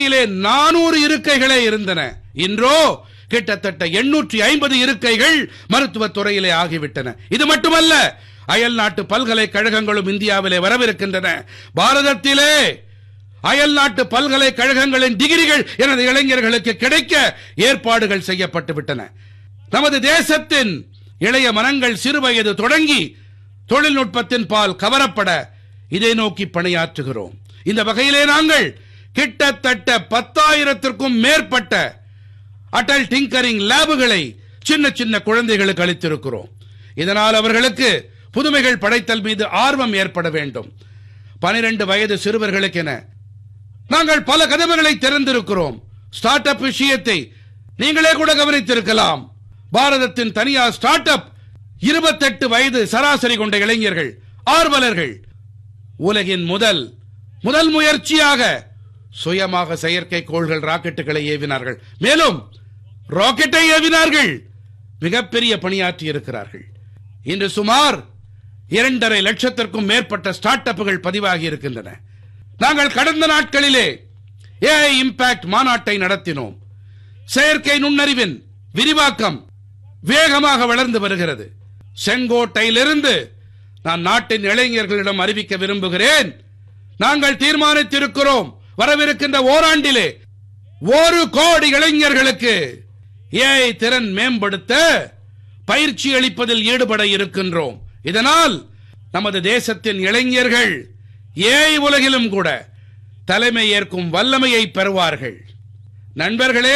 இலே நானூறு இருக்கைகளே இருந்தன இன்றோ கிட்டத்தட்ட எண்ணூற்றி ஐம்பது இருக்கைகள் மருத்துவத் துறையிலே ஆகிவிட்டன இது மட்டுமல்ல அயல் நாட்டு பல்கலைக்கழகங்களும் இந்தியாவிலே வரவிருக்கின்றன பாரதத்திலே அயல் நாட்டு பல்கலைக்கழகங்களின் டிகிரிகள் எனது இளைஞர்களுக்கு கிடைக்க ஏற்பாடுகள் செய்யப்பட்டு விட்டன நமது தேசத்தின் இளைய மனங்கள் சிறுவயது தொடங்கி தொழில்நுட்பத்தின் பால் கவரப்பட இதை நோக்கி பணியாற்றுகிறோம் இந்த வகையிலே நாங்கள் கிட்டத்தட்ட பத்தாயிரத்திற்கும் மேற்பட்ட அடல் டிங்கரிங் லேபுகளை சின்ன சின்ன குழந்தைகளுக்கு அளித்திருக்கிறோம் இதனால் அவர்களுக்கு புதுமைகள் படைத்தல் மீது ஆர்வம் ஏற்பட வேண்டும் பனிரெண்டு வயது சிறுவர்களுக்கென நாங்கள் பல கதவுகளை திறந்திருக்கிறோம் ஸ்டார்ட் அப் விஷயத்தை நீங்களே கூட கவனித்திருக்கலாம் பாரதத்தின் தனியார் ஸ்டார்ட் அப் இருபத்தெட்டு வயது சராசரி கொண்ட இளைஞர்கள் ஆர்வலர்கள் உலகின் முதல் முதல் முயற்சியாக சுயமாக செயற்கைக்கோள்கள் ராக்கெட்டுகளை ஏவினார்கள் மேலும் ராக்கெட்டை ஏவினார்கள் மிகப்பெரிய பணியாற்றி இருக்கிறார்கள் இன்று சுமார் இரண்டரை லட்சத்திற்கும் மேற்பட்ட ஸ்டார்ட் அப்புகள் பதிவாகி இருக்கின்றன நாங்கள் கடந்த நாட்களிலே ஏஐ இம்பாக்ட் மாநாட்டை நடத்தினோம் செயற்கை நுண்ணறிவின் விரிவாக்கம் வேகமாக வளர்ந்து வருகிறது செங்கோட்டையிலிருந்து நான் நாட்டின் இளைஞர்களிடம் அறிவிக்க விரும்புகிறேன் நாங்கள் தீர்மானித்திருக்கிறோம் வரவிருக்கின்ற ஓராண்டிலே ஒரு கோடி இளைஞர்களுக்கு ஏஐ திறன் மேம்படுத்த பயிற்சி அளிப்பதில் ஈடுபட இருக்கின்றோம் இதனால் நமது தேசத்தின் இளைஞர்கள் ஏஐ உலகிலும் கூட தலைமை ஏற்கும் வல்லமையை பெறுவார்கள் நண்பர்களே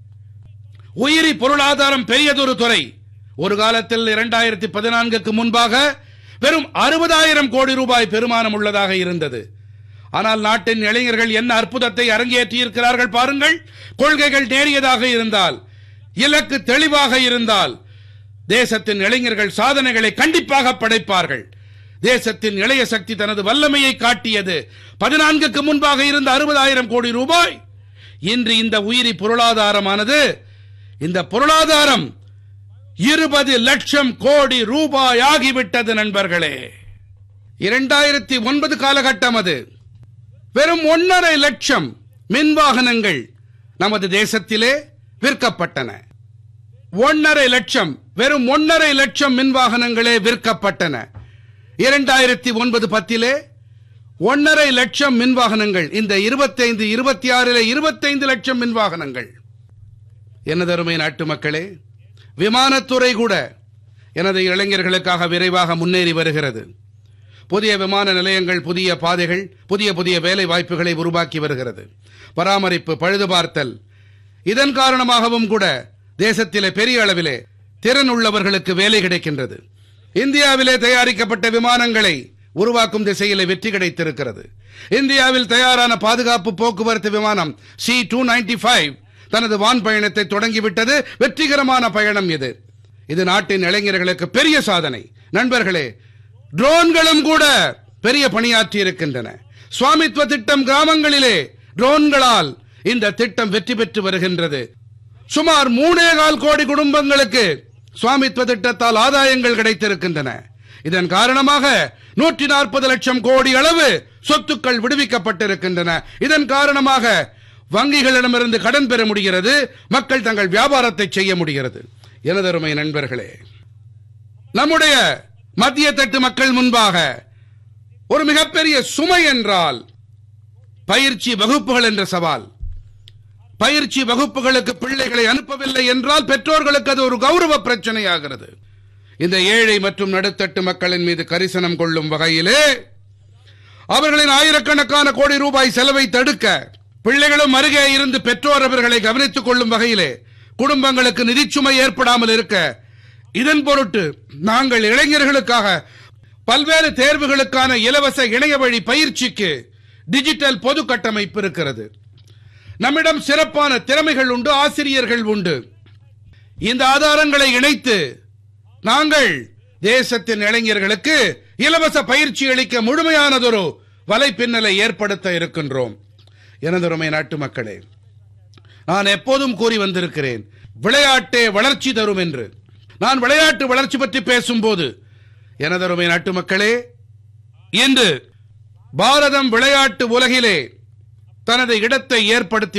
உயிரி பொருளாதாரம் பெரியதொரு துறை ஒரு காலத்தில் இரண்டாயிரத்தி பதினான்குக்கு முன்பாக வெறும் அறுபதாயிரம் கோடி ரூபாய் பெருமானம் உள்ளதாக இருந்தது ஆனால் நாட்டின் இளைஞர்கள் என்ன அற்புதத்தை அரங்கேற்றி இருக்கிறார்கள் பாருங்கள் கொள்கைகள் நேரியதாக இருந்தால் இலக்கு தெளிவாக இருந்தால் தேசத்தின் இளைஞர்கள் சாதனைகளை கண்டிப்பாக படைப்பார்கள் தேசத்தின் இளைய சக்தி தனது வல்லமையை காட்டியது பதினான்குக்கு முன்பாக இருந்த அறுபதாயிரம் கோடி ரூபாய் இன்று இந்த உயிரி பொருளாதாரமானது இந்த பொருளாதாரம் இருபது லட்சம் கோடி ரூபாய் ஆகிவிட்டது நண்பர்களே இரண்டாயிரத்தி ஒன்பது காலகட்டம் அது வெறும் ஒன்றரை லட்சம் மின் வாகனங்கள் நமது தேசத்திலே விற்கப்பட்டன ஒன்றரை லட்சம் வெறும் ஒன்றரை லட்சம் மின் வாகனங்களே விற்கப்பட்டன இரண்டாயிரத்தி ஒன்பது பத்திலே ஒன்றரை லட்சம் மின் வாகனங்கள் இந்த இருபத்தைந்து இருபத்தி ஆறிலே இருபத்தைந்து லட்சம் மின் வாகனங்கள் எனதருமை நாட்டு மக்களே விமானத்துறை கூட எனது இளைஞர்களுக்காக விரைவாக முன்னேறி வருகிறது புதிய விமான நிலையங்கள் புதிய பாதைகள் புதிய புதிய வேலை வாய்ப்புகளை உருவாக்கி வருகிறது பராமரிப்பு பழுதுபார்த்தல் இதன் காரணமாகவும் கூட தேசத்திலே பெரிய அளவிலே திறன் உள்ளவர்களுக்கு வேலை கிடைக்கின்றது இந்தியாவிலே தயாரிக்கப்பட்ட விமானங்களை உருவாக்கும் திசையிலே வெற்றி கிடைத்திருக்கிறது இந்தியாவில் தயாரான பாதுகாப்பு போக்குவரத்து விமானம் சி டூ தனது வான் பயணத்தை தொடங்கிவிட்டது வெற்றிகரமான பயணம் இது இது நாட்டின் இளைஞர்களுக்கு பெரிய சாதனை நண்பர்களே ட்ரோன்களும் கூட பெரிய பணியாற்றி இருக்கின்றன சுவாமித்வ திட்டம் கிராமங்களிலே ட்ரோன்களால் இந்த திட்டம் வெற்றி பெற்று வருகின்றது சுமார் மூணே கால் கோடி குடும்பங்களுக்கு சுவாமித்வ திட்டத்தால் ஆதாயங்கள் கிடைத்திருக்கின்றன இதன் காரணமாக நூற்றி நாற்பது லட்சம் கோடி அளவு சொத்துக்கள் விடுவிக்கப்பட்டிருக்கின்றன இதன் காரணமாக வங்கிகளிடமிருந்து கடன் பெற முடிகிறது மக்கள் தங்கள் வியாபாரத்தை செய்ய முடிகிறது எனதருமை நண்பர்களே நம்முடைய மத்திய தட்டு மக்கள் முன்பாக ஒரு மிகப்பெரிய சுமை என்றால் பயிற்சி வகுப்புகள் என்ற சவால் பயிற்சி வகுப்புகளுக்கு பிள்ளைகளை அனுப்பவில்லை என்றால் பெற்றோர்களுக்கு அது ஒரு கௌரவ பிரச்சனையாகிறது இந்த ஏழை மற்றும் நடுத்தட்டு மக்களின் மீது கரிசனம் கொள்ளும் வகையிலே அவர்களின் ஆயிரக்கணக்கான கோடி ரூபாய் செலவை தடுக்க பிள்ளைகளும் அருகே இருந்து பெற்றோர் அவர்களை கவனித்துக் கொள்ளும் வகையிலே குடும்பங்களுக்கு நிதிச்சுமை ஏற்படாமல் இருக்க இதன் பொருட்டு நாங்கள் இளைஞர்களுக்காக பல்வேறு தேர்வுகளுக்கான இலவச இணைய வழி பயிற்சிக்கு டிஜிட்டல் பொது கட்டமைப்பு இருக்கிறது நம்மிடம் சிறப்பான திறமைகள் உண்டு ஆசிரியர்கள் உண்டு இந்த ஆதாரங்களை இணைத்து நாங்கள் தேசத்தின் இளைஞர்களுக்கு இலவச பயிற்சி அளிக்க முழுமையானதொரு வலைப்பின்னலை ஏற்படுத்த இருக்கின்றோம் எனதருமை நாட்டு மக்களே நான் எப்போதும் கூறி வந்திருக்கிறேன் விளையாட்டே வளர்ச்சி தரும் என்று நான் விளையாட்டு வளர்ச்சி பற்றி பேசும்போது எனதருமை நாட்டு மக்களே இன்று பாரதம் விளையாட்டு உலகிலே தனது இடத்தை ஏற்படுத்தி